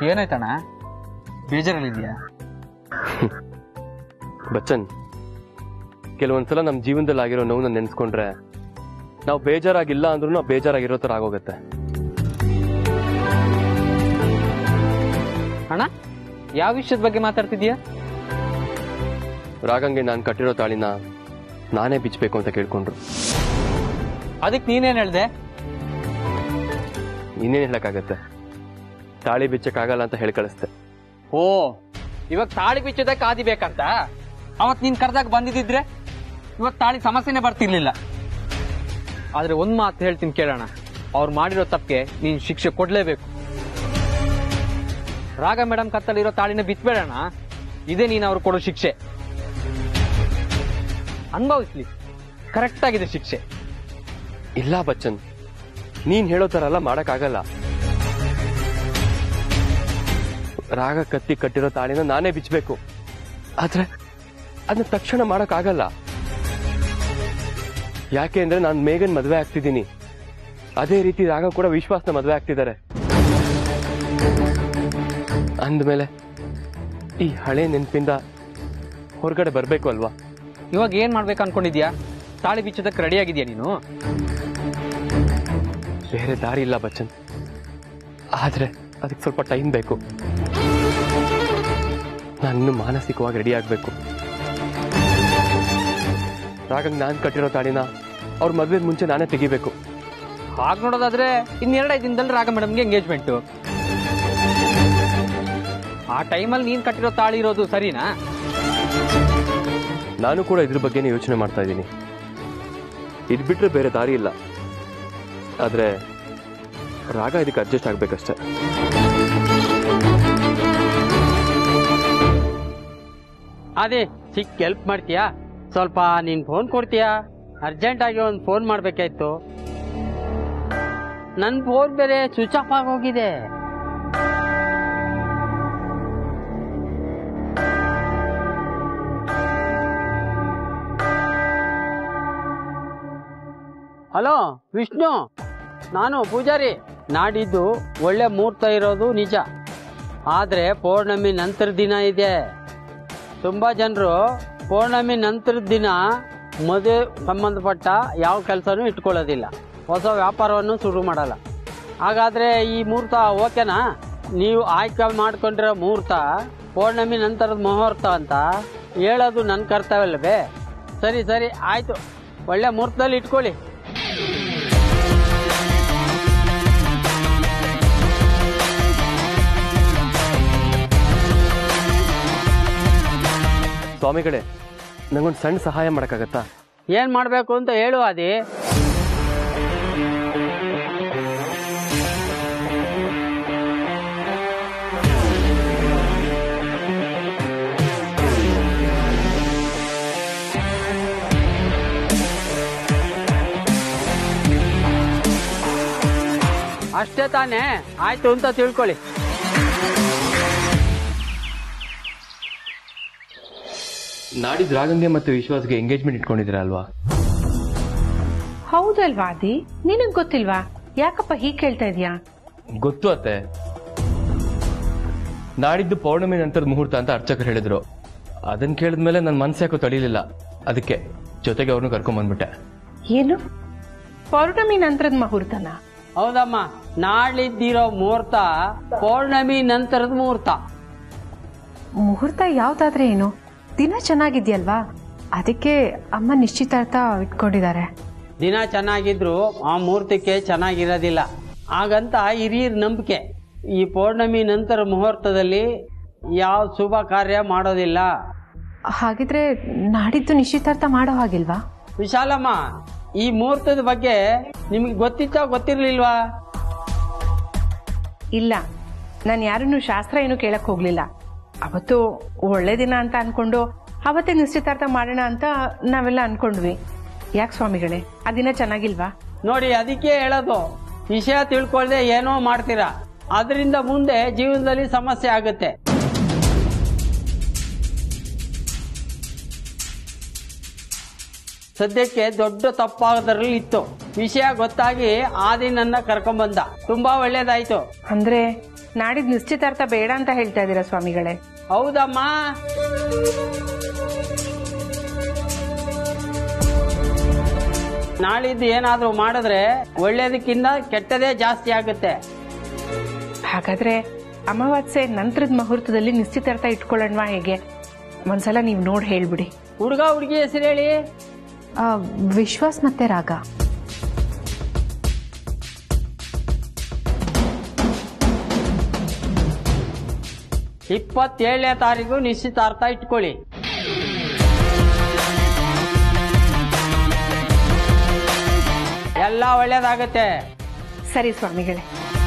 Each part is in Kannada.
ಏನಾಯ್ತಣ್ಣ ಬೇಜಾರಲ್ಲಿದ್ಯಾ ಬಚ್ಚನ್ ಕೆಲವೊಂದ್ಸಲ ನಮ್ಮ ಜೀವನದಲ್ಲಿ ಆಗಿರೋ ನೋವನ್ನ ನೆನೆಸ್ಕೊಂಡ್ರೆ ನಾವು ಬೇಜಾರಾಗಿಲ್ಲ ಅಂದ್ರೂ ನಾವು ಬೇಜಾರಾಗಿರೋ ಥರ ಆಗೋಗುತ್ತೆ ಅಣ್ಣ ಯಾವ ವಿಷಯದ ಬಗ್ಗೆ ಮಾತಾಡ್ತಿದ್ಯಾ ರಾಗಂಗೆ ನಾನು ಕಟ್ಟಿರೋ ತಾಳಿನ ನಾನೇ ಬಿಚ್ಚಬೇಕು ಅಂತ ಕೇಳ್ಕೊಂಡ್ರು ಅದಕ್ಕೆ ನೀನೇನ್ ಹೇಳ್ದೆ ಇನ್ನೇನು ಹೇಳಕ್ಕಾಗತ್ತೆ ತಾಳಿ ಬಿಚ್ಚಕ್ಕಾಗಲ್ಲ ಅಂತ ಹೇಳಿ ಕಳಿಸ್ದೆ ಓ ಇವಾಗ ತಾಳಿ ಬಿಚ್ಚೋದಕ್ಕೆ ಕಾದಿ ಬೇಕಂತ ಅವತ್ ನೀನ್ ಕರ್ದಾಗ ಬಂದಿದ್ದಿದ್ರೆ ಇವಾಗ ತಾಳಿ ಸಮಸ್ಯೆನೆ ಬರ್ತಿರ್ಲಿಲ್ಲ ಆದ್ರೆ ಒಂದ್ ಮಾತು ಹೇಳ್ತೀನಿ ಕೇಳೋಣ ಅವ್ರು ಮಾಡಿರೋ ತಪ್ಪಿಗೆ ನೀನ್ ಶಿಕ್ಷೆ ಕೊಡ್ಲೇಬೇಕು ರಾಗ ಮೇಡಮ್ ಕತ್ತಲಿರೋ ತಾಳಿನ ಬಿತ್ಬೇಡಣ ಇದೇ ನೀನ್ ಅವ್ರು ಕೊಡೋ ಶಿಕ್ಷೆ ಅನುಭವಿಸ್ಲಿ ಕರೆಕ್ಟ್ ಆಗಿದೆ ಶಿಕ್ಷೆ ಇಲ್ಲ ಬಚ್ಚನ್ ನೀನ್ ಹೇಳೋ ಥರ ಎಲ್ಲ ಮಾಡಕ್ಕಾಗಲ್ಲ ರಾಗ ಕತ್ತಿ ಕಟ್ಟಿರೋ ತಾಳಿನ ನಾನೇ ಬಿಚ್ಚಬೇಕು ಆದ್ರೆ ಅದನ್ನ ತಕ್ಷಣ ಮಾಡಕ್ಕಾಗಲ್ಲ ಯಾಕೆ ಅಂದ್ರೆ ನಾನು ಮೇಘನ್ ಮದ್ವೆ ಆಗ್ತಿದ್ದೀನಿ ಅದೇ ರೀತಿ ರಾಗ ಕೂಡ ವಿಶ್ವಾಸನ ಮದ್ವೆ ಆಗ್ತಿದ್ದಾರೆ ಅಂದ್ಮೇಲೆ ಈ ಹಳೆ ನೆನಪಿಂದ ಹೊರಗಡೆ ಬರ್ಬೇಕು ಅಲ್ವಾ ಇವಾಗ ಏನ್ ಮಾಡ್ಬೇಕು ಅನ್ಕೊಂಡಿದ್ಯಾ ತಾಳಿ ಬಿಚ್ಚೋದಕ್ಕೆ ರೆಡಿ ಆಗಿದ್ಯಾ ನೀನು ಬೇರೆ ದಾರಿ ಇಲ್ಲ ಬಚ್ಚನ್ ಆದ್ರೆ ಅದಕ್ಕೆ ಸ್ವಲ್ಪ ಟೈಮ್ ಬೇಕು ನಾನು ಇನ್ನು ಮಾನಸಿಕವಾಗಿ ರೆಡಿ ಆಗ್ಬೇಕು ರಾಗಂಗ್ ನಾನು ಕಟ್ಟಿರೋ ತಾಳಿನ ಅವ್ರ ಮದ್ವೆ ಮುಂಚೆ ನಾನೇ ತೆಗಿಬೇಕು ಹಾಗೆ ನೋಡೋದಾದ್ರೆ ಇನ್ನೆರಡೈದು ದಿನದಲ್ಲಿ ರಾಗ ಮೇಡಮ್ಗೆ ಎಂಗೇಜ್ಮೆಂಟ್ ಆ ಟೈಮಲ್ಲಿ ನೀನ್ ಕಟ್ಟಿರೋ ತಾಳಿ ಇರೋದು ಸರಿನಾ ನಾನು ಕೂಡ ಇದ್ರ ಬಗ್ಗೆನೇ ಯೋಚನೆ ಮಾಡ್ತಾ ಇದ್ದೀನಿ ಇದು ಬಿಟ್ರೆ ಬೇರೆ ದಾರಿ ಇಲ್ಲ ಆದ್ರೆ ರಾಗ ಇದಕ್ಕೆ ಅಡ್ಜಸ್ಟ್ ಆಗ್ಬೇಕಷ್ಟೇ ಅದೇ ಸಿಕ್ ಹೆಲ್ಪ್ ಮಾಡ್ತೀಯಾ ಸ್ವಲ್ಪ ನೀನ್ ಫೋನ್ ಕೊಡ್ತೀಯಾ ಅರ್ಜೆಂಟ್ ಆಗಿ ಒಂದು ಫೋನ್ ಮಾಡ್ಬೇಕಾಯ್ತು ನನ್ನ ಫೋನ್ ಬೇರೆ ಸ್ವಿಚ್ ಆಫ್ ಆಗೋಗಿದೆ ಹಲೋ ವಿಷ್ಣು ನಾನು ಪೂಜಾರಿ ನಾಡಿದ್ದು ಒಳ್ಳೆ ಮುಹೂರ್ತ ಇರೋದು ನಿಜ ಆದರೆ ಪೌರ್ಣಮಿ ನಂತರ ದಿನ ಇದೆ ತುಂಬ ಜನರು ಪೌರ್ಣಮಿ ನಂತರದ ದಿನ ಮದುವೆ ಸಂಬಂಧಪಟ್ಟ ಯಾವ ಕೆಲಸನೂ ಇಟ್ಕೊಳ್ಳೋದಿಲ್ಲ ಹೊಸ ವ್ಯಾಪಾರವನ್ನು ಶುರು ಮಾಡಲ್ಲ ಹಾಗಾದರೆ ಈ ಮುಹೂರ್ತ ಓಕೆನಾ ನೀವು ಆಯ್ಕೆ ಮಾಡ್ಕೊಂಡಿರೋ ಮುಹೂರ್ತ ಪೌರ್ಣಮಿ ನಂತರದ ಮುಹೂರ್ತ ಅಂತ ಹೇಳೋದು ನನ್ನ ಕರ್ತವ್ಯವಲ್ಲವೇ ಸರಿ ಸರಿ ಆಯಿತು ಒಳ್ಳೆ ಮುಹೂರ್ತದಲ್ಲಿ ಇಟ್ಕೊಳ್ಳಿ ಸ್ವಾಮಿಗಳೇ ನಂಗೊಂದು ಸಣ್ಣ ಸಹಾಯ ಮಾಡೋಕ್ಕಾಗತ್ತಾ ಏನು ಮಾಡಬೇಕು ಅಂತ ಹೇಳು ಅದೇ ಅಷ್ಟೇ ತಾನೇ ಆಯ್ತು ಅಂತ ತಿಳ್ಕೊಳ್ಳಿ ನಾಡಿದ್ದು ರಾಗಂಗೆ ಮತ್ತು ವಿಶ್ವಾಸ್ಗೆ ಎಂಗೇಜ್ಮೆಂಟ್ ಇಟ್ಕೊಂಡಿದ್ದೀರಾ ಅಲ್ವಾ ಹೌದಲ್ವಾ ಆದಿ ನಿನಗ್ ಗೊತ್ತಿಲ್ವಾ ಯಾಕಪ್ಪ ಹೀಗ್ ಕೇಳ್ತಾ ಇದೀಯಾ ಗೊತ್ತು ಅತ್ತೆ ನಾಡಿದ್ದು ಪೌರ್ಣಮಿ ನಂತರದ ಮುಹೂರ್ತ ಅಂತ ಅರ್ಚಕರು ಹೇಳಿದ್ರು ಅದನ್ನ ಕೇಳಿದ್ಮೇಲೆ ನನ್ನ ಮನ್ಸು ಯಾಕೋ ತಡೀಲಿಲ್ಲ ಅದಕ್ಕೆ ಜೊತೆಗೆ ಅವ್ರನ್ನ ಕರ್ಕೊಂಡ್ ಬಂದ್ಬಿಟ್ಟೆ ಏನು ಪೌರ್ಣಮಿ ನಂತರದ ಮುಹೂರ್ತನ ಹೌದಮ್ಮ ನಾಳಿದ್ದಿರೋ ಮುಹೂರ್ತ ಪೌರ್ಣಮಿ ನಂತರದ ಮುಹೂರ್ತ ಮುಹೂರ್ತ ಯಾವ್ದಾದ್ರೆ ಏನು ದಿನ ಚೆನ್ನಾಗಿದ್ಯಲ್ವಾ ಅದಕ್ಕೆ ಅಮ್ಮ ನಿಶ್ಚಿತಾರ್ಥ ಇಟ್ಕೊಂಡಿದ್ದಾರೆ ದಿನ ಚೆನ್ನಾಗಿದ್ರು ಆ ಮುಹೂರ್ತಕ್ಕೆ ಚೆನ್ನಾಗಿರೋದಿಲ್ಲ ಹಾಗಂತ ಹಿರಿಯರ ನಂಬಿಕೆ ಈ ಪೌರ್ಣಮಿ ನಂತರ ಮುಹೂರ್ತದಲ್ಲಿ ಯಾವ ಶುಭ ಕಾರ್ಯ ಮಾಡೋದಿಲ್ಲ ಹಾಗಿದ್ರೆ ನಾಡಿದ್ದು ನಿಶ್ಚಿತಾರ್ಥ ಮಾಡೋ ಹಾಗಿಲ್ವಾ ವಿಶಾಲಮ್ಮ ಈ ಮುಹೂರ್ತದ ಬಗ್ಗೆ ನಿಮ್ಗೆ ಗೊತ್ತಿತ್ತಾ ಗೊತ್ತಿರ್ಲಿಲ್ವಾ ಇಲ್ಲ ನಾನು ಯಾರನ್ನು ಶಾಸ್ತ್ರ ಏನು ಕೇಳಕ್ ಹೋಗ್ಲಿಲ್ಲ ಅವತ್ತು ಒಳ್ಳೆ ದಿನ ಅಂತ ಅನ್ಕೊಂಡು ಅವತ್ತೇ ನಿಶ್ಚಿತಾರ್ಥ ಮಾಡೋಣ ಅಂತ ನಾವೆಲ್ಲ ಅನ್ಕೊಂಡ್ವಿ ಯಾಕೆ ಸ್ವಾಮಿಗಳೇ ಆ ದಿನ ಚೆನ್ನಾಗಿಲ್ವಾ ನೋಡಿ ಅದಕ್ಕೆ ಹೇಳೋದು ವಿಷಯ ತಿಳ್ಕೊಳ್ದೆ ಏನೋ ಮಾಡ್ತೀರಾ ಅದರಿಂದ ಮುಂದೆ ಜೀವನದಲ್ಲಿ ಸಮಸ್ಯೆ ಆಗುತ್ತೆ ಸದ್ಯಕ್ಕೆ ದೊಡ್ಡ ತಪ್ಪಾಗೋದ್ರಲ್ಲಿ ಇತ್ತು ವಿಷಯ ಗೊತ್ತಾಗಿ ಆದಿ ನನ್ನ ಕರ್ಕೊಂಬಂದ ತುಂಬಾ ಒಳ್ಳೇದಾಯ್ತು ಅಂದ್ರೆ ನಾಡಿದ್ ನಿಶ್ಚಿತಾರ್ಥ ಬೇಡ ಅಂತ ಹೇಳ್ತಾ ಇದ್ದೀರಾ ಸ್ವಾಮಿಗಳೇ ಹೌದಮ್ಮ ನಾಳಿದ್ದು ಏನಾದ್ರೂ ಮಾಡಿದ್ರೆ ಒಳ್ಳೇದಕ್ಕಿಂತ ಕೆಟ್ಟದೇ ಜಾಸ್ತಿ ಆಗುತ್ತೆ ಹಾಗಾದ್ರೆ ಅಮಾವಾಸ್ಯೆ ನಂತರದ ಮುಹೂರ್ತದಲ್ಲಿ ನಿಶ್ಚಿತಾರ್ಥ ಇಟ್ಕೊಳ್ಳೋಣವಾ ಹೇಗೆ ಒಂದ್ಸಲ ನೀವು ನೋಡಿ ಹೇಳ್ಬಿಡಿ ಹುಡುಗ ಹುಡುಗಿ ಹೆಸರು ಹೇಳಿ ಆ, ವಿಶ್ವಾಸ್ ಮತ್ತೆ ರಾಗ ಇಪ್ಪತ್ತೇಳನೇ ತಾರೀಕು ನಿಶ್ಚಿತಾರ್ಥ ಇಟ್ಕೊಳ್ಳಿ ಎಲ್ಲ ಒಳ್ಳೇದಾಗತ್ತೆ ಸರಿ ಸ್ವಾಮಿಗಳೇ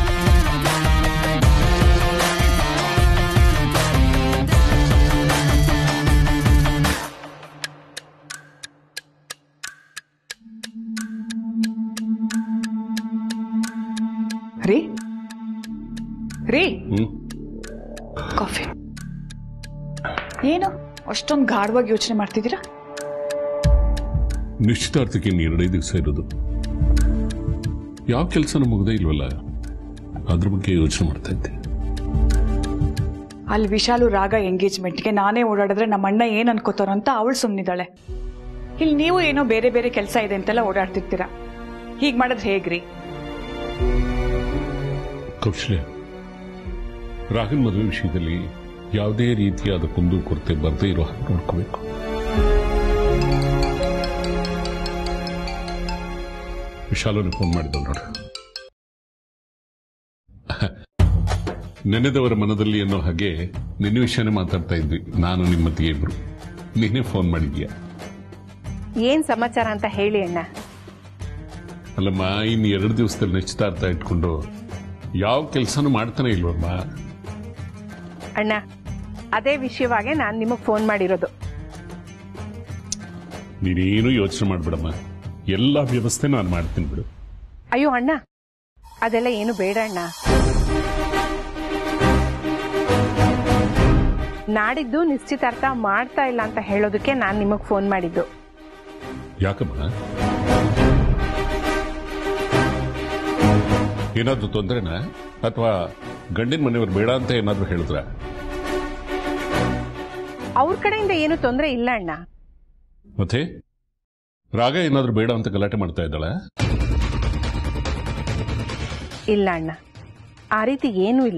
ರೀ ರೀ ಹ್ಮ್ ಕಾಫಿ ಏನು ಅಷ್ಟೊಂದು ಗಾಢವಾಗಿ ಯೋಚನೆ ಮಾಡ್ತಿದ್ದೀರಾ ನಿಶ್ಚಿತಾರ್ಥಕ್ಕೆ ಇನ್ನು ಎರಡೇ ದಿವಸ ಇರೋದು ಯಾವ ಕೆಲಸನೂ ಮುಗ್ದೇ ಇಲ್ವಲ್ಲ ಅದ್ರ ಬಗ್ಗೆ ಯೋಚನೆ ಮಾಡ್ತಾ ಇದ್ದೆ ಅಲ್ಲಿ ವಿಶಾಲು ರಾಗ ಎಂಗೇಜ್ಮೆಂಟ್ಗೆ ನಾನೇ ಓಡಾಡಿದ್ರೆ ನಮ್ಮ ಅಣ್ಣ ಏನ್ ಅನ್ಕೋತಾರೋ ಅಂತ ಅವಳು ಸುಮ್ಮನಿದ್ದಾಳೆ ಇಲ್ಲಿ ನೀವು ಏನೋ ಬೇರೆ ಬೇರೆ ಕೆಲಸ ಇದೆ ಅಂತೆಲ್ಲ ಓಡಾಡ್ತಿರ್ತೀರಾ ಹೀಗ್ ಮಾಡಿದ್ರೆ ಹೇಗ್ರಿ ಕೌಶಲ್ಯ ರಾಗನ್ ಮದುವೆ ವಿಷಯದಲ್ಲಿ ಯಾವುದೇ ರೀತಿಯಾದ ಕುಂದು ಕೊರತೆ ಬರದೇ ಇರೋ ಹಾಗೆ ನೋಡ್ಕೋಬೇಕು ವಿಶಾಲನೆ ಫೋನ್ ಮಾಡಿದ ನೋಡು ನೆನೆದವರ ಮನದಲ್ಲಿ ಅನ್ನೋ ಹಾಗೆ ನಿನ್ನ ವಿಷಯನೇ ಮಾತಾಡ್ತಾ ಇದ್ವಿ ನಾನು ನಿಮ್ಮತ್ತಿಗೆ ಇಬ್ರು ನೀನೇ ಫೋನ್ ಮಾಡಿದ್ಯಾ ಏನ್ ಸಮಾಚಾರ ಅಂತ ಹೇಳಿ ಅಣ್ಣ ಅಲ್ಲಮ್ಮ ಇನ್ನು ಎರಡು ದಿವಸದಲ್ಲಿ ನಿಶ್ಚಿತಾರ್ಥ ಇಟ್ಕೊಂಡು ಯಾವ ಕೆಲಸನೂ ಮಾಡ್ತಾನೆ ಇಲ್ವಮ್ಮ ಅಣ್ಣ ಅದೇ ವಿಷಯವಾಗಿ ನಾನು ನಿಮಗೆ ಫೋನ್ ಮಾಡಿರೋದು ನೀನೇನು ಯೋಚನೆ ಮಾಡ್ಬಿಡಮ್ಮ ಎಲ್ಲ ವ್ಯವಸ್ಥೆ ನಾನು ಮಾಡ್ತೀನಿ ಬಿಡು ಅಯ್ಯೋ ಅಣ್ಣ ಅದೆಲ್ಲ ಏನು ಬೇಡ ಅಣ್ಣ ನಾಡಿದ್ದು ನಿಶ್ಚಿತಾರ್ಥ ಮಾಡ್ತಾ ಇಲ್ಲ ಅಂತ ಹೇಳೋದಕ್ಕೆ ನಾನು ನಿಮಗೆ ಫೋನ್ ಮಾಡಿದ್ದು ಯಾಕಮ್ಮ ಏನಾದ್ರೂ ತೊಂದರೆನಾ ಅಥವಾ ಗಂಡಿನ ಮನೆಯವ್ರು ಬೇಡ ಅಂತ ಏನಾದ್ರೂ ಹೇಳಿದ್ರ ಅವ್ರ ಕಡೆಯಿಂದ ಏನು ತೊಂದರೆ ಇಲ್ಲ ಅಣ್ಣ ಮತ್ತೆ ರಾಗ ಏನಾದ್ರೂ ಬೇಡ ಅಂತ ಗಲಾಟೆ ಮಾಡ್ತಾ ಇದ್ದಾಳ ಇಲ್ಲ ಅಣ್ಣ ಆ ರೀತಿ ಏನೂ ಇಲ್ಲ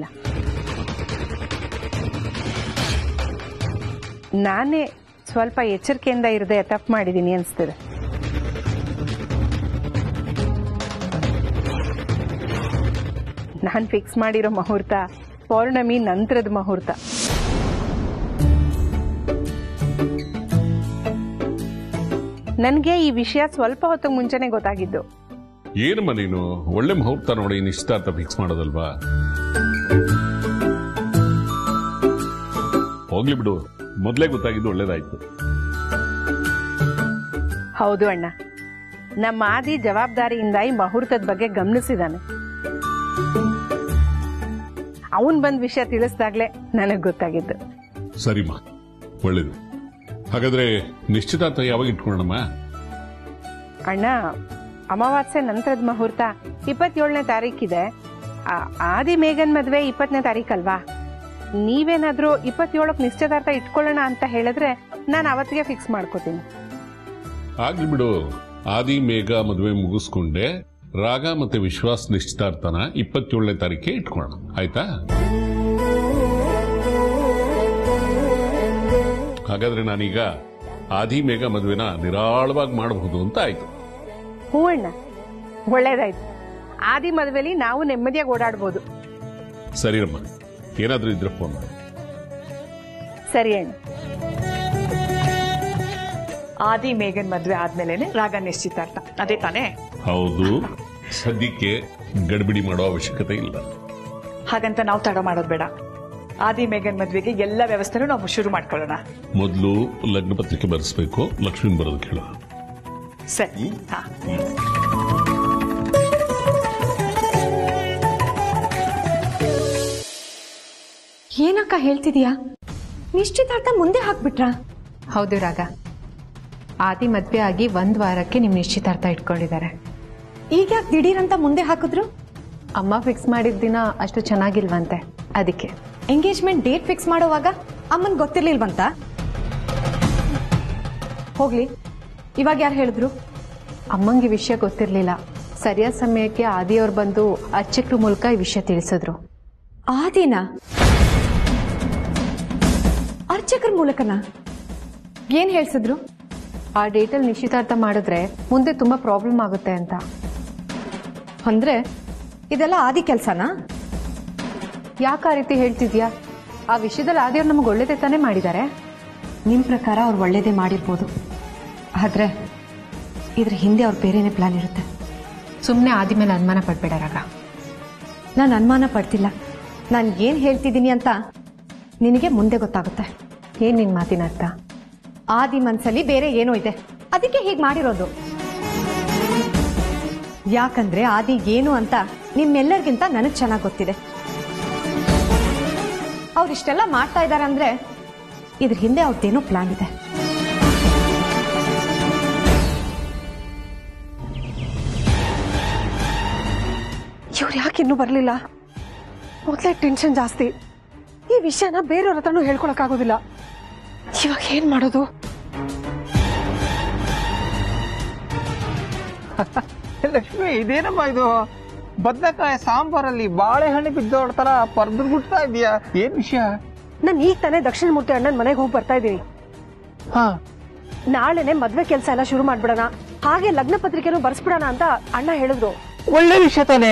ನಾನೇ ಸ್ವಲ್ಪ ಎಚ್ಚರಿಕೆಯಿಂದ ಇರದೆ ತಪ್ಪು ಮಾಡಿದ್ದೀನಿ ಅನಿಸ್ತಿದೆ ನಾನು ಫಿಕ್ಸ್ ಮಾಡಿರೋ ಮುಹೂರ್ತ ಪೌರ್ಣಮಿ ನಂತರದ ಮುಹೂರ್ತ ನನಗೆ ಈ ವಿಷಯ ಸ್ವಲ್ಪ ಹೊತ್ತಿಗೆ ಮುಂಚೆನೆ ಗೊತ್ತಾಗಿದ್ದು ಏನಮ್ಮ ನೀನು ಒಳ್ಳೆ ಮುಹೂರ್ತ ನೋಡಿ ನಿಶ್ಚಿತಾರ್ಥ ಫಿಕ್ಸ್ ಮಾಡೋದಲ್ವಾ ಹೋಗ್ಲಿ ಬಿಡು ಮೊದಲೇ ಗೊತ್ತಾಗಿದ್ದು ಒಳ್ಳೇದಾಯ್ತು ಹೌದು ಅಣ್ಣ ನಮ್ಮ ಆದಿ ಜವಾಬ್ದಾರಿಯಿಂದ ಈ ಮುಹೂರ್ತದ ಬಗ್ಗೆ ಗಮನಿಸಿದಾನೆ ಅವನ್ ಬಂದ್ ವಿಷಯ ತಿಳಿಸ್ದಾಗ್ಲೇ ನನಗ್ ಗೊತ್ತಾಗಿದ್ದು ಸರಿಮ್ಮ ಒಳ್ಳೇದು ಹಾಗಾದ್ರೆ ನಿಶ್ಚಿತಾರ್ಥ ಯಾವಾಗ ಇಟ್ಕೊಳ್ಳೋಣಮ್ಮ ಅಣ್ಣ ಅಮಾವಾಸ್ಯೆ ನಂತರದ ಮುಹೂರ್ತ ಇಪ್ಪತ್ತೇಳನೇ ತಾರೀಕಿದೆ ಆ, ಆದಿ ಮೇಘನ್ ಮದ್ವೆ ಇಪ್ಪತ್ತನೇ ತಾರೀಕಲ್ವಾ ನೀವೇನಾದ್ರೂ ಇಪ್ಪತ್ತೇಳಕ್ ನಿಶ್ಚಿತಾರ್ಥ ಇಟ್ಕೊಳ್ಳೋಣ ಅಂತ ಹೇಳಿದ್ರೆ ನಾನು ಅವತ್ತಿಗೆ ಫಿಕ್ಸ್ ಮಾಡ್ಕೋತೀನಿ ಆಗ್ಲಿ ಬಿಡು ಆದಿ ಮೇಘ ಮದುವೆ ಮುಗಿಸ್ಕೊಂಡೆ ರಾಗ ಮತ್ತೆ ವಿಶ್ವಾಸ್ ನಿಶ್ಚಿತಾರ್ಥನ ಇಪ್ಪತ್ತೇಳನೇ ತಾರೀಕೆ ಇಟ್ಕೊಳ್ಳೋಣ ಆಯ್ತಾ ಹಾಗಾದ್ರೆ ನಾನೀಗ ಆದಿ ಮೇಘ ಮದುವೆನ ನಿರಾಳವಾಗಿ ಮಾಡಬಹುದು ಅಂತ ಆಯ್ತು ಹೂ ಅಣ್ಣ ಒಳ್ಳೇದಾಯ್ತು ಆದಿ ಮದ್ವೆಲಿ ನಾವು ನೆಮ್ಮದಿಯಾಗಿ ಓಡಾಡ್ಬೋದು ಸರಿರಮ್ಮ ಏನಾದ್ರೂ ಇದ್ರೆ ಫೋನ್ ಮಾಡಿ ಸರಿ ಅಣ್ಣ ಆದಿ ಮೇಘನ್ ಮದ್ವೆ ಆದ್ಮೇಲೆನೆ ರಾಗ ನಿಶ್ಚಿತಾರ್ಥ ಅದೇ ತಾನೇ ಹೌದು ಸದ್ಯಕ್ಕೆ ಗಡಿಬಿಡಿ ಮಾಡೋ ಅವಶ್ಯಕತೆ ಇಲ್ಲ ಹಾಗಂತ ನಾವು ತಡ ಮಾಡೋದು ಬೇಡ ಆದಿ ಮೇಘನ್ ಮದ್ವೆಗೆ ಎಲ್ಲ ವ್ಯವಸ್ಥೆನೂ ನಾವು ಶುರು ಮಾಡ್ಕೊಳ್ಳೋಣ ಮೊದಲು ಲಗ್ನ ಪತ್ರಿಕೆ ಬರೆಸ್ಬೇಕು ಲಕ್ಷ್ಮೀನ್ ಬರೋದಕ್ಕೆ ಹೇಳು ಸರಿ ಹಾ ಏನಕ್ಕ ಹೇಳ್ತಿದೀಯಾ ನಿಶ್ಚಿತಾರ್ಥ ಮುಂದೆ ಹಾಕ್ಬಿಟ್ರಾ ಹೌದು ರಾಗ ಆದಿ ಮದ್ವೆ ಆಗಿ ಒಂದ್ ವಾರಕ್ಕೆ ನಿಮ್ ನಿಶ್ಚಿತಾರ್ಥ ಇಟ್ಕೊಂಡಿದ್ದಾರೆ ಈಗ ಯಾಕೆ ದಿಢೀರಂತ ಮುಂದೆ ಹಾಕಿದ್ರು ಅಮ್ಮ ಫಿಕ್ಸ್ ಮಾಡಿದ ದಿನ ಅಷ್ಟು ಚೆನ್ನಾಗಿಲ್ವಂತೆ ಅದಕ್ಕೆ ಎಂಗೇಜ್ಮೆಂಟ್ ಡೇಟ್ ಫಿಕ್ಸ್ ಮಾಡೋವಾಗ ಅಮ್ಮನ್ ಗೊತ್ತಿರ್ಲಿಲ್ವಂತ ಹೋಗ್ಲಿ ಇವಾಗ ಯಾರು ಹೇಳಿದ್ರು ಅಮ್ಮಂಗೆ ಈ ವಿಷಯ ಗೊತ್ತಿರಲಿಲ್ಲ ಸರಿಯಾದ ಸಮಯಕ್ಕೆ ಆದಿಯವ್ರು ಬಂದು ಅರ್ಚಕ್ರ ಮೂಲಕ ಈ ವಿಷಯ ತಿಳಿಸಿದ್ರು ಆ ದಿನ ಅರ್ಚಕರ ಮೂಲಕನ ಏನ್ ಹೇಳ್ಸಿದ್ರು ಆ ಡೇಟಲ್ಲಿ ನಿಶ್ಚಿತಾರ್ಥ ಮಾಡಿದ್ರೆ ಮುಂದೆ ತುಂಬಾ ಪ್ರಾಬ್ಲಮ್ ಆಗುತ್ತೆ ಅಂತ ಅಂದ್ರೆ ಇದೆಲ್ಲ ಆದಿ ಕೆಲ್ಸನಾ ಯಾಕೆ ಆ ರೀತಿ ಹೇಳ್ತಿದ್ಯಾ ಆ ವಿಷಯದಲ್ಲಿ ಆದಿಯವ್ರು ನಮ್ಗೆ ಒಳ್ಳೇದೇ ತಾನೇ ಮಾಡಿದ್ದಾರೆ ನಿಮ್ ಪ್ರಕಾರ ಅವ್ರು ಒಳ್ಳೇದೇ ಮಾಡಿರ್ಬೋದು ಆದ್ರೆ ಇದ್ರ ಹಿಂದೆ ಅವ್ರ ಬೇರೆನೇ ಪ್ಲಾನ್ ಇರುತ್ತೆ ಸುಮ್ಮನೆ ಆದಿ ಮೇಲೆ ಅನುಮಾನ ಪಡ್ಬೇಡ ರಾಗ ನಾನು ಅನುಮಾನ ಪಡ್ತಿಲ್ಲ ನಾನು ಏನ್ ಹೇಳ್ತಿದ್ದೀನಿ ಅಂತ ನಿನಗೆ ಮುಂದೆ ಗೊತ್ತಾಗುತ್ತೆ ಏನ್ ನಿನ್ ಮಾತಿನ ಅರ್ಥ ಆದಿ ಮನ್ಸಲ್ಲಿ ಬೇರೆ ಏನೋ ಇದೆ ಅದಕ್ಕೆ ಹೀಗೆ ಮಾಡಿರೋದು ಯಾಕಂದ್ರೆ ಆದಿ ಏನು ಅಂತ ನಿಮ್ಮೆಲ್ಲರಿಗಿಂತ ನನಗೆ ಚೆನ್ನಾಗಿ ಗೊತ್ತಿದೆ ಅವ್ರಿಷ್ಟೆಲ್ಲ ಮಾಡ್ತಾ ಇದ್ದಾರೆ ಅಂದ್ರೆ ಇದ್ರ ಹಿಂದೆ ಅವ್ರದ್ದೇನೋ ಪ್ಲಾನ್ ಇದೆ ಇವ್ರು ಯಾಕೆ ಇನ್ನೂ ಬರಲಿಲ್ಲ ಮೊದಲೇ ಟೆನ್ಷನ್ ಜಾಸ್ತಿ ಈ ವಿಷಯನ ಬೇರೆಯವ್ರ ಹತ್ರನೂ ಹೇಳ್ಕೊಳಕ್ಕಾಗೋದಿಲ್ಲ ಇವಾಗ ಏನ್ ಮಾಡೋದು ಲಕ್ಷ್ಮಿ ಇದೇನಮ್ಮ ಇದು ಬದನೆಕಾಯಿ ಸಾಂಬಾರಲ್ಲಿ ಬಾಳೆಹಣ್ಣು ಬಿದ್ದೋಡ್ ತರ ಪರ್ದು ಬಿಡ್ತಾ ಇದೀಯಾ ಏನ್ ವಿಷಯ ನಾನು ಈಗ ತಾನೇ ದಕ್ಷಿಣ ಮೂರ್ತಿ ಅಣ್ಣನ ಮನೆಗೆ ಹೋಗಿ ಬರ್ತಾ ಇದ್ದೀನಿ ಹಾ ನಾಳೆನೆ ಮದ್ವೆ ಕೆಲಸ ಎಲ್ಲ ಶುರು ಮಾಡ್ಬಿಡೋಣ ಹಾಗೆ ಲಗ್ನ ಪತ್ರಿಕೆನೂ ಬರ್ಸ್ಬಿಡೋಣ ಅಂತ ಅಣ್ಣ ಹೇಳಿದ್ರು ಒಳ್ಳೆ ವಿಷಯ ತಾನೆ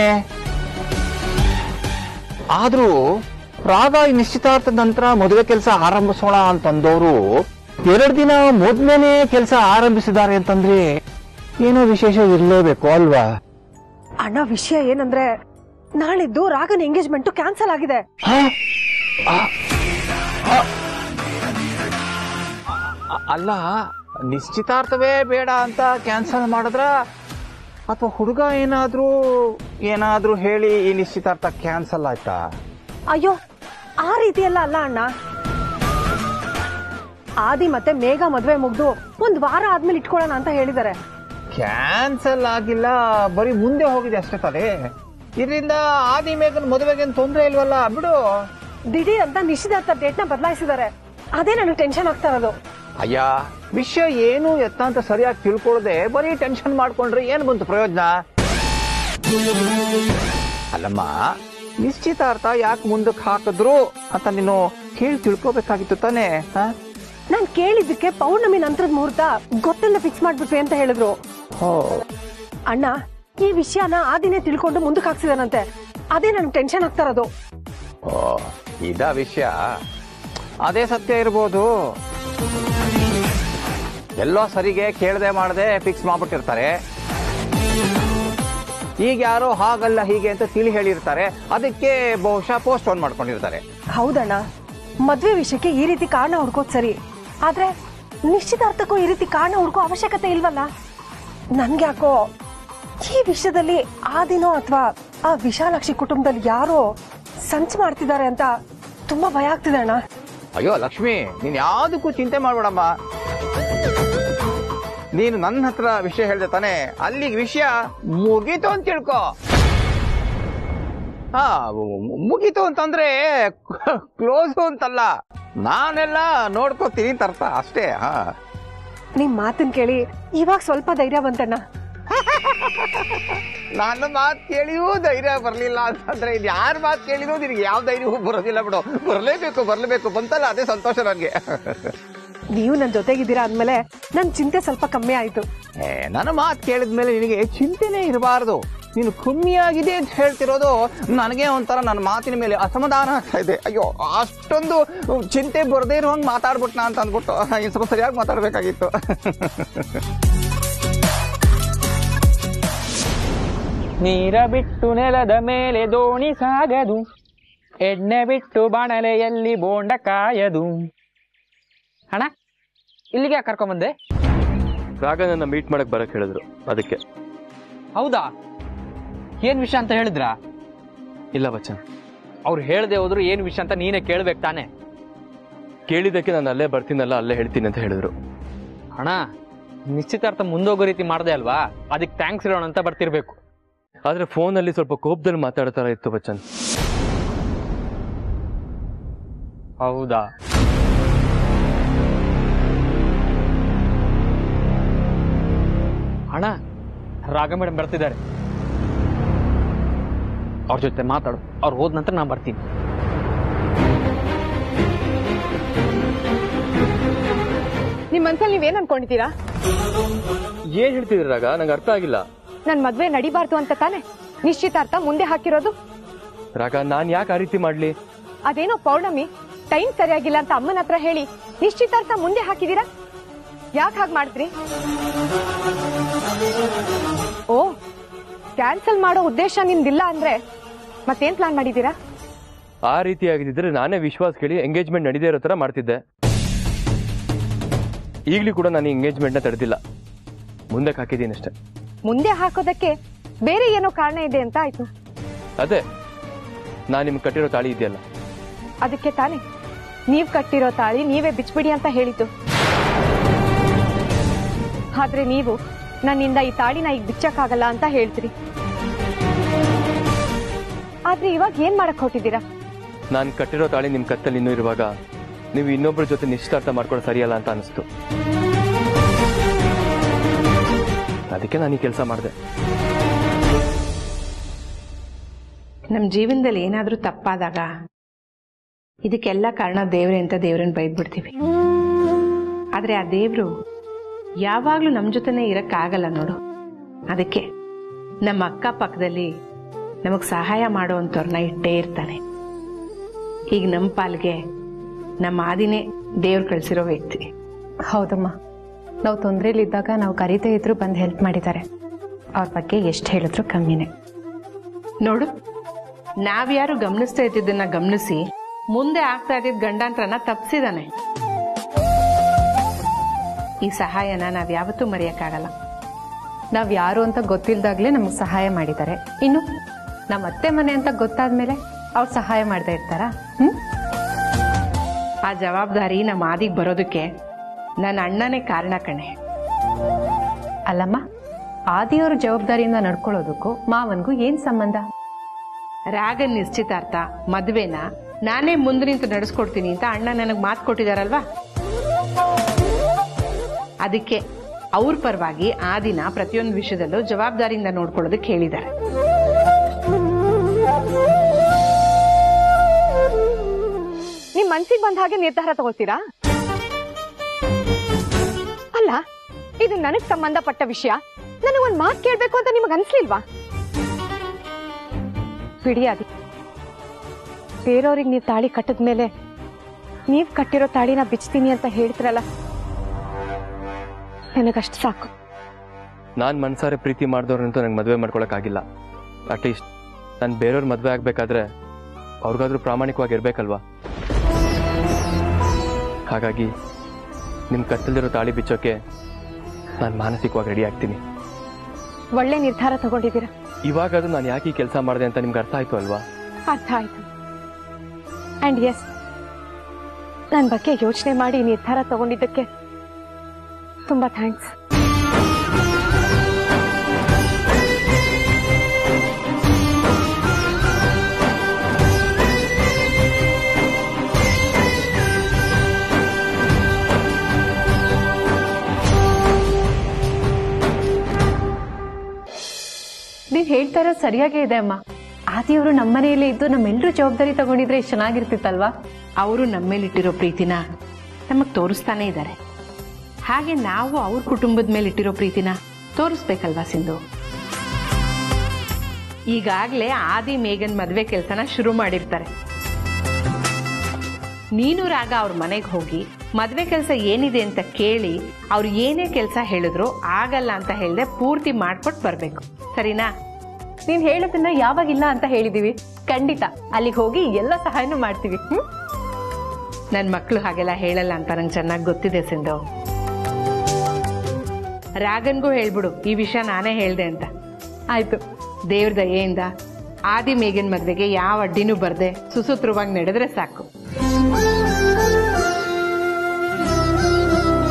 ಆದ್ರೂ ರಾಗ ಈ ನಿಶ್ಚಿತಾರ್ಥದ ನಂತರ ಮದುವೆ ಕೆಲಸ ಆರಂಭಿಸೋಣ ಅಂತಂದವರು ಎರಡು ದಿನ ಮೊದ್ಲೇನೆ ಕೆಲಸ ಆರಂಭಿಸಿದ್ದಾರೆ ಅಂತಂದ್ರೆ ಏನೋ ವಿಶೇಷ ಇರಲೇಬೇಕು ಅಲ್ವಾ ಅಣ್ಣ ವಿಷಯ ಏನಂದ್ರೆ ನಾಳಿದ್ದು ರಾಗನ ಎಂಗೇಜ್ಮೆಂಟ್ ಕ್ಯಾನ್ಸಲ್ ಆಗಿದೆ ಅಲ್ಲ ನಿಶ್ಚಿತಾರ್ಥವೇ ಬೇಡ ಅಂತ ಕ್ಯಾನ್ಸಲ್ ಮಾಡಿದ್ರ ಅಥವಾ ಹುಡುಗ ಏನಾದ್ರೂ ಏನಾದ್ರೂ ಹೇಳಿ ಈ ನಿಶ್ಚಿತಾರ್ಥ ಕ್ಯಾನ್ಸಲ್ ಆಯ್ತಾ ಅಯ್ಯೋ ಆ ರೀತಿ ಎಲ್ಲ ಅಲ್ಲ ಅಣ್ಣ ಆದಿ ಮತ್ತೆ ಮೇಘ ಮದ್ವೆ ಮುಗ್ದು ಒಂದ್ ವಾರ ಆದ್ಮೇಲೆ ಇಟ್ಕೊಳ್ಳೋಣ ಅಂತ ಹೇಳಿದ್ದಾರೆ ಕ್ಯಾನ್ಸಲ್ ಆಗಿಲ್ಲ ಬರೀ ಮುಂದೆ ಹೋಗಿದೆ ಅಷ್ಟೇ ತಾನೇ ಇದರಿಂದ ಆದಿ ಮೇಘನ್ ಮದುವೆಗೆ ತೊಂದ್ರೆ ಇಲ್ವಲ್ಲ ಬಿಡು ದಿಢೀರ್ ಅಂತ ನಿಶ್ಚಿತಾರ್ಥ ಡೇಟ್ ನ ಬದಲಾಯಿಸಿದ್ದಾರೆ ಅದೇ ನನಗೆ ಟೆನ್ಷನ್ ಆಗ್ತಾ ಇರೋದು ಅಯ್ಯ ವಿಷಯ ಏನು ಎತ್ತ ಅಂತ ಸರಿಯಾಗಿ ತಿಳ್ಕೊಳ್ಳದೆ ಬರೀ ಟೆನ್ಷನ್ ಮಾಡ್ಕೊಂಡ್ರೆ ಏನ್ ಬಂತು ಪ್ರಯೋಜನ ಅಲ್ಲಮ್ಮ ನಿಶ್ಚಿತಾರ್ಥ ಯಾಕೆ ಮುಂದಕ್ಕೆ ಹಾಕಿದ್ರು ಅಂತ ನೀನು ಕೇಳಿ ತಿಳ್ಕೊಬೇಕಾಗಿತ್ತು ತಾನೇ ಹಾ? ನಾನ್ ಕೇಳಿದ್ದಕ್ಕೆ ಪೌರ್ಣಮಿ ನಂತರದ ಮುಹೂರ್ತ ಗೊತ್ತಿಲ್ಲ ಫಿಕ್ಸ್ ಮಾಡ್ಬಿಟ್ವಿ ಅಂತ ಹೇಳಿದ್ರು ಹೋ ಅಣ್ಣ ಈ ವಿಷಯನ ಆ ದಿನೇ ತಿಳ್ಕೊಂಡು ಮುಂದಕ್ಕೆ ಹಾಕ್ಸಿದಾನಂತೆ ಅದೇ ನನ್ಗೆ ಟೆನ್ಷನ್ ಆಗ್ತಾ ಇರೋದು ಓ ಇದ ವಿಷಯ ಅದೇ ಸತ್ಯ ಇರ್ಬೋದು ಎಲ್ಲೋ ಸರಿಗೆ ಕೇಳದೆ ಮಾಡದೆ ಫಿಕ್ಸ್ ಮಾಡ್ಬಿಟ್ಟಿರ್ತಾರೆ ಈಗ ಯಾರೋ ಹಾಗಲ್ಲ ಹೀಗೆ ಅಂತ ತಿಳಿ ಹೇಳಿರ್ತಾರೆ ಅದಕ್ಕೆ ಬಹುಶಃ ಪೋಸ್ಟ್ ಆನ್ ಮಾಡ್ಕೊಂಡಿರ್ತಾರೆ ಹೌದಣ್ಣ ಮದ್ವೆ ವಿಷಯಕ್ಕೆ ಈ ರೀತಿ ಕಾರಣ ಹುಡ್ಕೋದ್ ಸರಿ ಆದ್ರೆ ನಿಶ್ಚಿತಾರ್ಥಕ್ಕೂ ಈ ರೀತಿ ಕಾರಣ ಹುಡ್ಕೋ ಅವಶ್ಯಕತೆ ಇಲ್ವಲ್ಲ ನನ್ಗೆ ಯಾಕೋ ಈ ವಿಷಯದಲ್ಲಿ ಆ ದಿನೋ ಅಥವಾ ಆ ವಿಶಾಲಾಕ್ಷಿ ಕುಟುಂಬದಲ್ಲಿ ಯಾರೋ ಸಂಚು ಮಾಡ್ತಿದ್ದಾರೆ ಅಂತ ತುಂಬಾ ಭಯ ಆಗ್ತಿದೆ ಅಣ್ಣ ಅಯ್ಯೋ ಲಕ್ಷ್ಮಿ ನೀನ್ ಯಾವ್ದಕ್ಕೂ ಚಿಂತೆ ಮಾಡ್ಬೇಡಮ್ಮ ನೀನು ನನ್ನ ಹತ್ರ ವಿಷಯ ಹೇಳ್ದೆ ತಾನೆ ಅಲ್ಲಿಗೆ ವಿಷಯ ಮುಗೀತು ಅಂತ ತಿಳ್ಕೊ ಹಾ ಮು- ಮುಗೀತು ಅಂತಂದ್ರೆ ಕ್ಲೋಸು ಅಂತಲ್ಲ ನಾನೆಲ್ಲ ನೋಡ್ಕೋತೀನಿ ಅಂತ ಅರ್ಥ ಅಷ್ಟೇ ಹಾ ನಿಮ್ ಮಾತನ್ ಕೇಳಿ ಇವಾಗ ಸ್ವಲ್ಪ ಧೈರ್ಯ ಬಂತಣ್ಣ ನನ್ನ ಮಾತು ಕೇಳಿಯೂ ಧೈರ್ಯ ಬರ್ಲಿಲ್ಲ ಅಂತಂದ್ರೆ ಇದು ಯಾರ ಮಾತು ಕೇಳಿದ್ರು ನಿನಗೆ ಯಾವ ಧೈರ್ಯವೂ ಬರೋದಿಲ್ಲ ಬಿಡು ಬರ್ಲೇಬೇಕು ಬರ್ಲೇಬೇಕು ಬಂತಲ್ಲ ಅದೇ ಸಂತೋಷ ನನಗೆ ನೀವು ನನ್ ಜೊತೆಗಿದ್ದೀರಾ ಅಂದ್ಮೇಲೆ ನನ್ ಚಿಂತೆ ಸ್ವಲ್ಪ ಕಮ್ಮಿ ಆಯ್ತು ಏ, ನನ್ನ ಮಾತು ಕೇಳಿದ್ಮೇಲೆ ನಿನಗೆ ಚಿಂತೆನೇ ಇರಬಾರದು ನೀನು ಕಮ್ಮಿಯಾಗಿದೆ ಅಂತ ಹೇಳ್ತಿರೋದು ನನಗೆ ಒಂಥರ ನನ್ನ ಮಾತಿನ ಮೇಲೆ ಅಸಮಾಧಾನ ಆಗ್ತಾ ಇದೆ ಅಯ್ಯೋ ಅಷ್ಟೊಂದು ಚಿಂತೆ ಬರದೇ ಇರುವಂಗೆ ಮಾತಾಡ್ಬಿಟ್ನ ಅಂತ ಅಂದ್ಬಿಟ್ಟು ಇನ್ನು ಸ್ವಲ್ಪ ಸರಿಯಾಗಿ ಮಾತಾಡ್ಬೇಕಾಗಿತ್ತು ನೀರ ಬಿಟ್ಟು ನೆಲದ ಮೇಲೆ ದೋಣಿ ಸಾಗದು ಎಣ್ಣೆ ಬಿಟ್ಟು ಬಾಣಲೆಯಲ್ಲಿ ಬೋಂಡ ಕಾಯದು ಅಣ್ಣ ಇಲ್ಲಿಗೆ ಯಾಕೆ ಕರ್ಕೊಂಬಂದೆ ರಾಗ ನನ್ನ ಮೀಟ್ ಮಾಡಕ್ ಬರಕ್ ಹೇಳಿದ್ರು ಅದಕ್ಕೆ ಹೌದಾ ಏನ್ ವಿಷಯ ಅಂತ ಹೇಳಿದ್ರಾ ಇಲ್ಲ ಬಚ್ಚನ್ ಅವ್ರು ಹೇಳ್ದೆ ಹೋದ್ರು ಏನ್ ವಿಷಯ ಅಂತ ನೀನೇ ಕೇಳ್ಬೇಕು ತಾನೆ ಕೇಳಿದ್ದಕ್ಕೆ ನಾನು ಅಲ್ಲೇ ಬರ್ತೀನಲ್ಲ ಅಲ್ಲೇ ಹೇಳ್ತೀನಿ ಅಂತ ಹೇಳಿದ್ರು ಅಣ್ಣ ನಿಶ್ಚಿತಾರ್ಥ ಮುಂದೋಗೋ ರೀತಿ ಮಾಡ್ದೆ ಅಲ್ವಾ ಅದಕ್ಕೆ ಥ್ಯಾಂಕ್ಸ್ ಇರೋಣ ಅಂತ ಬರ್ತಿರ್ಬೇಕು ಆದರೆ ಫೋನಲ್ಲಿ ಸ್ವಲ್ಪ ಕೋಪದಲ್ಲಿ ಮಾತಾಡೋ ಥರ ಇತ್ತು ಬಚ್ಚನ್ ಹೌದಾ ಅಣ್ಣ ರಾಗ ಮೇಡಮ್ ಬರ್ತಿದ್ದಾರೆ ಅವ್ರ ಜೊತೆ ಮಾತಾಡು ಅವ್ರು ಹೋದ ನಂತರ ನಾನು ಬರ್ತೀನಿ ನಿಮ್ ಮನ್ಸಲ್ಲಿ ನೀವೇನ್ ಅನ್ಕೊಂಡಿದ್ದೀರಾ ಏನು ಹೇಳ್ತಿದ್ದೀರಿ ರಾಗ ನಂಗೆ ಅರ್ಥ ಆಗಿಲ್ಲ ನನ್ ಮದ್ವೆ ನಡಿಬಾರ್ದು ಅಂತ ತಾನೆ ನಿಶ್ಚಿತಾರ್ಥ ಮುಂದೆ ಹಾಕಿರೋದು ರಾಗ ನಾನು ಯಾಕೆ ಆ ರೀತಿ ಮಾಡಲಿ ಅದೇನೋ ಪೌರ್ಣಮಿ ಟೈಮ್ ಸರಿಯಾಗಿಲ್ಲ ಅಂತ ಅಮ್ಮನ ಹತ್ರ ಹೇಳಿ ನಿಶ್ಚಿತಾರ್ಥ ಮುಂದೆ ಹಾಕಿದೀರಾ ಯಾಕೆ ಹಾಗೆ ಮಾಡಿದ್ರಿ ಓ ಕ್ಯಾನ್ಸಲ್ ಮಾಡೋ ಉದ್ದೇಶ ನಿಮ್ದಿಲ್ಲ ಅಂದ್ರೆ ಮತ್ತೇನ್ ಪ್ಲಾನ್ ಮಾಡಿದೀರಾ ಆ ರೀತಿ ಆಗಿದ್ದಿದ್ರೆ ನಾನೇ ವಿಶ್ವಾಸ ಕೇಳಿ ಎಂಗೇಜ್ಮೆಂಟ್ ನಡೀದೇ ಇರೋ ಥರ ಮಾಡ್ತಿದ್ದೆ ಈಗಲೂ ಕೂಡ ನಾನು ಎಂಗೇಜ್ಮೆಂಟ್ನ ತಡೆದಿಲ್ಲ ಮುಂದಕ್ಕೆ ಹಾಕಿದ್ದೀನಿ ಅಷ್ಟೇ ಮುಂದೆ ಹಾಕೋದಕ್ಕೆ ಬೇರೆ ಏನೋ ಕಾರಣ ಇದೆ ಅಂತ ಆಯ್ತು ಅದೇ ನಾನು ನಿಮ್ಗೆ ಕಟ್ಟಿರೋ ತಾಳಿ ಇದೆಯಲ್ಲ ಅದಕ್ಕೆ ತಾನೆ ನೀವ್ ಕಟ್ಟಿರೋ ತಾಳಿ ನೀವೇ ಬಿಚ್ಬಿಡಿ ಅಂತ ಹೇಳಿದ್ದು ಆದ್ರೆ ನೀವು ನನ್ನಿಂದ ಈ ತಾಳಿನ ಈಗ ಬಿಚ್ಚಕ್ಕಾಗಲ್ಲ ಅಂತ ಹೇಳ್ತೀರಿ ಆದ್ರೆ ಇವಾಗ ಏನ್ ಮಾಡಕ್ ಹೊಟ್ಟಿದ್ದೀರಾ ನಾನು ಕಟ್ಟಿರೋ ತಾಳಿ ನಿಮ್ಮ ಕತ್ತಲ್ಲಿ ಇನ್ನೂ ಇರುವಾಗ ನೀವು ಇನ್ನೊಬ್ಬರ ಜೊತೆ ನಿಶ್ಚಿತಾರ್ಥ ಮಾಡ್ಕೊಳ್ಳೋ ಸರಿಯಲ್ಲ ಅಂತ ಅನಿಸ್ತು ಅದಕ್ಕೆ ನಾನು ಈ ಕೆಲಸ ಮಾಡಿದೆ ನಮ್ಮ ಜೀವನದಲ್ಲಿ ಏನಾದರೂ ತಪ್ಪಾದಾಗ ಇದಕ್ಕೆಲ್ಲ ಕಾರಣ ದೇವ್ರೆ ಅಂತ ದೇವ್ರನ್ನ ಬೈದ್ಬಿಡ್ತೀವಿ ಆದರೆ ಆ ದೇವರು ಯಾವಾಗಲೂ ನಮ್ಮ ಜೊತೆನೇ ಇರೋಕ್ಕಾಗಲ್ಲ ನೋಡು ಅದಕ್ಕೆ ನಮ್ಮ ಅಕ್ಕಪಕ್ಕದಲ್ಲಿ ನಮಗೆ ಸಹಾಯ ಮಾಡೋವಂಥವ್ರನ್ನ ಇಟ್ಟೇ ಇರ್ತಾನೆ ಈಗ ನಮ್ಮ ಪಾಲ್ಗೆ ನಮ್ಮ ಆದಿನೇ ದೇವ್ರು ಕಳಿಸಿರೋ ವ್ಯಕ್ತಿ ಹೌದಮ್ಮ ನಾವು ತೊಂದರೆಲಿದ್ದಾಗ ನಾವು ಕರೀತಾ ಇದ್ರು ಬಂದು ಹೆಲ್ಪ್ ಮಾಡಿದ್ದಾರೆ ಅವ್ರ ಬಗ್ಗೆ ಎಷ್ಟು ಹೇಳಿದ್ರು ಕಮ್ಮಿನೇ ನೋಡು ನಾವ್ಯಾರು ಗಮನಿಸ್ತಾ ಇದ್ದಿದ್ದನ್ನ ಗಮನಿಸಿ ಮುಂದೆ ಆಗ್ತಾ ಇದ್ದಿದ್ದ ಗಂಡಾಂತರನ ತಪ್ಪಿಸಿದಾನೆ ಈ ಸಹಾಯನ ನಾವ್ ಯಾವತ್ತೂ ಮರೆಯಕ್ಕಾಗಲ್ಲ ನಾವು ಯಾರು ಅಂತ ಗೊತ್ತಿಲ್ದಾಗ್ಲೇ ನಮಗೆ ಸಹಾಯ ಮಾಡಿದ್ದಾರೆ ಇನ್ನು ನಮ್ಮ ಅತ್ತೆ ಮನೆ ಅಂತ ಗೊತ್ತಾದ್ಮೇಲೆ ಅವ್ರು ಸಹಾಯ ಮಾಡದೇ ಇರ್ತಾರಾ ಹ್ಮ್ ಆ ಜವಾಬ್ದಾರಿ ನಮ್ಮ ಆದಿಗ್ ಬರೋದಕ್ಕೆ ನನ್ನ ಅಣ್ಣನೇ ಕಾರಣ ಕಣೆ ಅಲ್ಲಮ್ಮ ಆದಿಯವ್ರ ಜವಾಬ್ದಾರಿಯಿಂದ ನಡ್ಕೊಳ್ಳೋದಕ್ಕೂ ಮಾವನ್ಗೂ ಏನ್ ಸಂಬಂಧ ರಾಗನ್ ನಿಶ್ಚಿತಾರ್ಥ ಮದ್ವೆನ ನಾನೇ ಮುಂದೆ ನಿಂತು ನಡೆಸ್ಕೊಡ್ತೀನಿ ಅಂತ ಅಣ್ಣ ನನಗೆ ಮಾತು ಕೊಟ್ಟಿದಾರಲ್ವಾ ಅದಕ್ಕೆ ಅವ್ರ ಪರವಾಗಿ ಆ ದಿನ ಪ್ರತಿಯೊಂದು ವಿಷಯದಲ್ಲೂ ಜವಾಬ್ದಾರಿಯಿಂದ ನೋಡ್ಕೊಳ್ಳೋದಕ್ಕೆ ಹೇಳಿದ್ದಾರೆ ನಿಮ್ ಮನ್ಸಿಗೆ ಬಂದ ಹಾಗೆ ನಿರ್ಧಾರ ತಗೋತೀರಾ ಅಲ್ಲ ಇದು ನನಗ್ ಸಂಬಂಧಪಟ್ಟ ವಿಷಯ ನನಗೊಂದ್ ಮಾತು ಕೇಳ್ಬೇಕು ಅಂತ ನಿಮಗ್ ಅನ್ಸ್ಲಿಲ್ವಾ ಬಿಡಿ ಅದಿ ಬೇರೆಯವ್ರಿಗೆ ನೀವು ತಾಳಿ ಕಟ್ಟದ್ಮೇಲೆ ನೀವ್ ಕಟ್ಟಿರೋ ತಾಳಿನ ಬಿಚ್ತೀನಿ ಅಂತ ಹೇಳ್ತಿರಲ್ಲ ನನಗಷ್ಟು ಸಾಕು ನಾನು ಮನ್ಸಾರೆ ಪ್ರೀತಿ ಮಾಡಿದವ್ರಂತೂ ನಂಗೆ ಮದುವೆ ಮಾಡ್ಕೊಳಕ್ಕಾಗಿಲ್ಲ ಅಟ್ಲೀಸ್ಟ್ ನಾನು ಬೇರೆಯವ್ರ ಮದುವೆ ಆಗಬೇಕಾದ್ರೆ ಅವ್ರಿಗಾದ್ರೂ ಪ್ರಾಮಾಣಿಕವಾಗಿ ಇರಬೇಕಲ್ವಾ ಹಾಗಾಗಿ ನಿಮ್ಮ ಕತ್ತಲಿರೋ ತಾಳಿ ಬಿಚ್ಚೋಕೆ ನಾನು ಮಾನಸಿಕವಾಗಿ ರೆಡಿ ಆಗ್ತೀನಿ ಒಳ್ಳೆ ನಿರ್ಧಾರ ತಗೊಂಡಿದ್ದೀರಾ ಇವಾಗಾದ್ರೂ ನಾನು ಯಾಕೆ ಈ ಕೆಲಸ ಮಾಡಿದೆ ಅಂತ ನಿಮ್ಗೆ ಅರ್ಥ ಆಯ್ತು ಅಲ್ವಾ ಅರ್ಥ ಆಯ್ತು ಅಂಡ್ ಎಸ್ ನನ್ನ ಬಗ್ಗೆ ಯೋಚನೆ ಮಾಡಿ ಈ ನಿರ್ಧಾರ ತಗೊಂಡಿದ್ದಕ್ಕೆ ತುಂಬಾ ಥ್ಯಾಂಕ್ಸ್ ನೀವ್ ಹೇಳ್ತಾ ಇರೋದು ಸರಿಯಾಗೇ ಇದೆ ಅಮ್ಮ ಆದಿಯವರು ನಮ್ಮ ಮನೆಯಲ್ಲೇ ಇದ್ದು ನಮ್ಮೆಲ್ಲರೂ ಜವಾಬ್ದಾರಿ ತಗೊಂಡಿದ್ರೆ ಎಷ್ಟು ಚೆನ್ನಾಗಿರ್ತಿತ್ತಲ್ವಾ ಅವರು ನಮ್ಮ ಮೇಲಿಟ್ಟಿರೋ ಪ್ರೀತಿನ ನಮಗ್ ತೋರಿಸ್ತಾನೆ ಇದ್ದಾರೆ ಹಾಗೆ ನಾವು ಅವ್ರ ಕುಟುಂಬದ ಮೇಲೆ ಇಟ್ಟಿರೋ ಪ್ರೀತಿನ ತೋರಿಸ್ಬೇಕಲ್ವಾ ಸಿಂಧು ಈಗಾಗ್ಲೇ ಆದಿ ಮೇಘನ್ ಮದ್ವೆ ಕೆಲಸನ ಶುರು ಮಾಡಿರ್ತಾರೆ ನೀನು ರಾಗ ಅವ್ರ ಮನೆಗೆ ಹೋಗಿ ಮದ್ವೆ ಕೆಲಸ ಏನಿದೆ ಅಂತ ಕೇಳಿ ಅವ್ರು ಏನೇ ಕೆಲಸ ಹೇಳಿದ್ರು ಆಗಲ್ಲ ಅಂತ ಹೇಳ್ದೆ ಪೂರ್ತಿ ಮಾಡ್ಕೊಟ್ ಬರ್ಬೇಕು ಸರಿನಾ ನೀನ್ ಹೇಳೋದನ್ನ ಯಾವಾಗಿಲ್ಲ ಅಂತ ಹೇಳಿದೀವಿ ಖಂಡಿತ ಅಲ್ಲಿಗೆ ಹೋಗಿ ಎಲ್ಲ ಸಹಾಯನೂ ಮಾಡ್ತೀವಿ ಹ್ಮ್ ನನ್ನ ಮಕ್ಕಳು ಹಾಗೆಲ್ಲ ಹೇಳಲ್ಲ ಅಂತ ನಂಗೆ ಚೆನ್ನಾಗಿ ಗೊತ್ತಿದೆ ಸಿಂಧು ರಾಗನ್ಗೂ ಹೇಳ್ಬಿಡು ಈ ವಿಷಯ ನಾನೇ ಹೇಳ್ದೆ ಅಂತ ಆಯ್ತು ದೇವ್ರ ದಯೆಯಿಂದ ಆದಿ ಮೇಘನ್ ಮದ್ವೆಗೆ ಯಾವ ಅಡ್ಡಿನೂ ಬರ್ದೆ ಸುಸೂತ್ರವಾಗಿ ನಡೆದ್ರೆ ಸಾಕು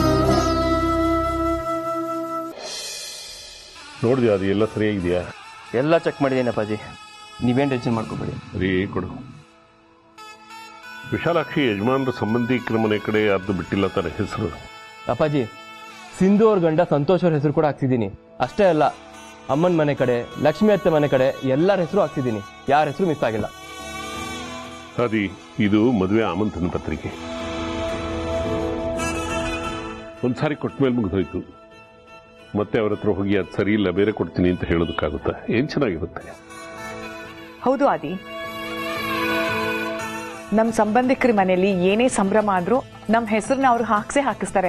ನೋಡಿದ್ಯಾ ಅದು ಎಲ್ಲ ಸರಿಯಾಗಿದೆಯಾ ಎಲ್ಲ ಚೆಕ್ ಮಾಡಿದ್ದೀನಿ ಅಪ್ಪಾಜಿ ನೀವೇನು ಟೆನ್ಷನ್ ಮಾಡ್ಕೋಬೇಡಿ ರೀ ಕೊಡು ವಿಶಾಲಾಕ್ಷಿ ಯಜಮಾನ್ರ ಸಂಬಂಧಿಕರ ಮನೆ ಕಡೆ ಯಾರ್ದು ಬಿಟ್ಟಿಲ್ಲ ತಾನೆ ಹೆಸರು ಅಪ್ಪಾಜಿ ಸಿಂಧು ಅವ್ರ ಗಂಡ ಸಂತೋಷ್ ಅವ್ರ ಹೆಸರು ಕೂಡ ಹಾಕ್ಸಿದ್ದೀನಿ ಅಷ್ಟೇ ಅಲ್ಲ ಅಮ್ಮನ ಮನೆ ಕಡೆ ಲಕ್ಷ್ಮಿ ಅತ್ತೆ ಮನೆ ಕಡೆ ಎಲ್ಲರ ಹೆಸರು ಹಾಕ್ಸಿದ್ದೀನಿ ಯಾರ ಹೆಸರು ಮಿಸ್ ಆಗಿಲ್ಲ ಅದಿ ಇದು ಮದುವೆ ಆಮಂತ್ರಣ ಪತ್ರಿಕೆ ಒಂದ್ಸಾರಿ ಕೊಟ್ಟ ಮೇಲೆ ಮುಗಿದೋಯ್ತು ಮತ್ತೆ ಅವ್ರ ಹತ್ರ ಹೋಗಿ ಅದು ಸರಿ ಇಲ್ಲ ಬೇರೆ ಕೊಡ್ತೀನಿ ಅಂತ ಹೇಳೋದಕ್ಕಾಗುತ್ತಾ ಏನ್ ಚೆನ್ನಾಗಿರುತ್ತೆ ಹೌದು ಆದಿ ನಮ್ಮ ಸಂಬಂಧಿಕರ ಮನೆಯಲ್ಲಿ ಏನೇ ಸಂಭ್ರಮ ಆದ್ರೂ ನಮ್ಮ ಹೆಸರನ್ನ ಅವ್ರು ಹಾಕ್ಸೇ ಹಾಕಿಸ್ತಾರೆ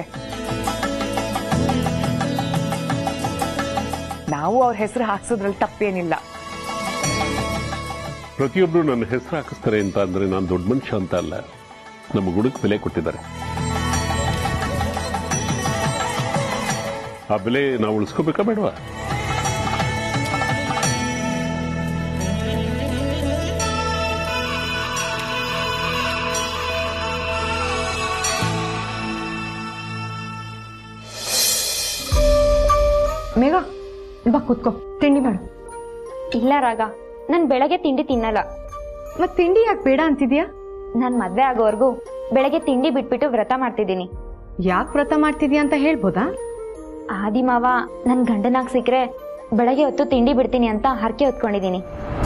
ನಾವು ಅವ್ರ ಹೆಸರು ಹಾಕ್ಸೋದ್ರಲ್ಲಿ ತಪ್ಪೇನಿಲ್ಲ ಪ್ರತಿಯೊಬ್ರು ನನ್ನ ಹೆಸರು ಹಾಕಿಸ್ತಾರೆ ಅಂತ ಅಂದ್ರೆ ನಾನು ದೊಡ್ಡ ಮನುಷ್ಯ ಅಂತ ಅಲ್ಲ ನಮ್ಮ ಗುಣಕ್ಕೆ ಬೆಲೆ ಕೊಟ್ಟಿದ್ದಾರೆ ಆ ಬೆಲೆ ನಾವು ಉಳಿಸ್ಕೋಬೇಕಾ ಬೇಡವಾ ಮೇಘ ಬಾ ಕೂತ್ಕೋ ತಿಂಡಿ ಮಾಡು ಇಲ್ಲ ರಾಗ ನಾನು ಬೆಳಗ್ಗೆ ತಿಂಡಿ ತಿನ್ನಲ್ಲ ಮತ್ ತಿಂಡಿ ಯಾಕೆ ಬೇಡ ಅಂತಿದ್ಯಾ ನಾನು ಮದ್ವೆ ಆಗೋವರೆಗೂ ಬೆಳಗ್ಗೆ ತಿಂಡಿ ಬಿಟ್ಬಿಟ್ಟು ವ್ರತ ಮಾಡ್ತಿದ್ದೀನಿ ಯಾಕೆ ವ್ರತ ಮಾಡ್ತಿದ್ಯಾ ಅಂತ ಹೇಳ್ಬೋದಾ ಆದಿ ಮಾವ ನನ್ ಗಂಡನಾಗ್ ಸಿಕ್ರೆ ಬೆಳಗ್ಗೆ ಹೊತ್ತು ತಿಂಡಿ ಬಿಡ್ತೀನಿ ಅಂತ ಹರಕೆ ಹೊತ್ಕೊಂಡಿದ್ದೀನಿ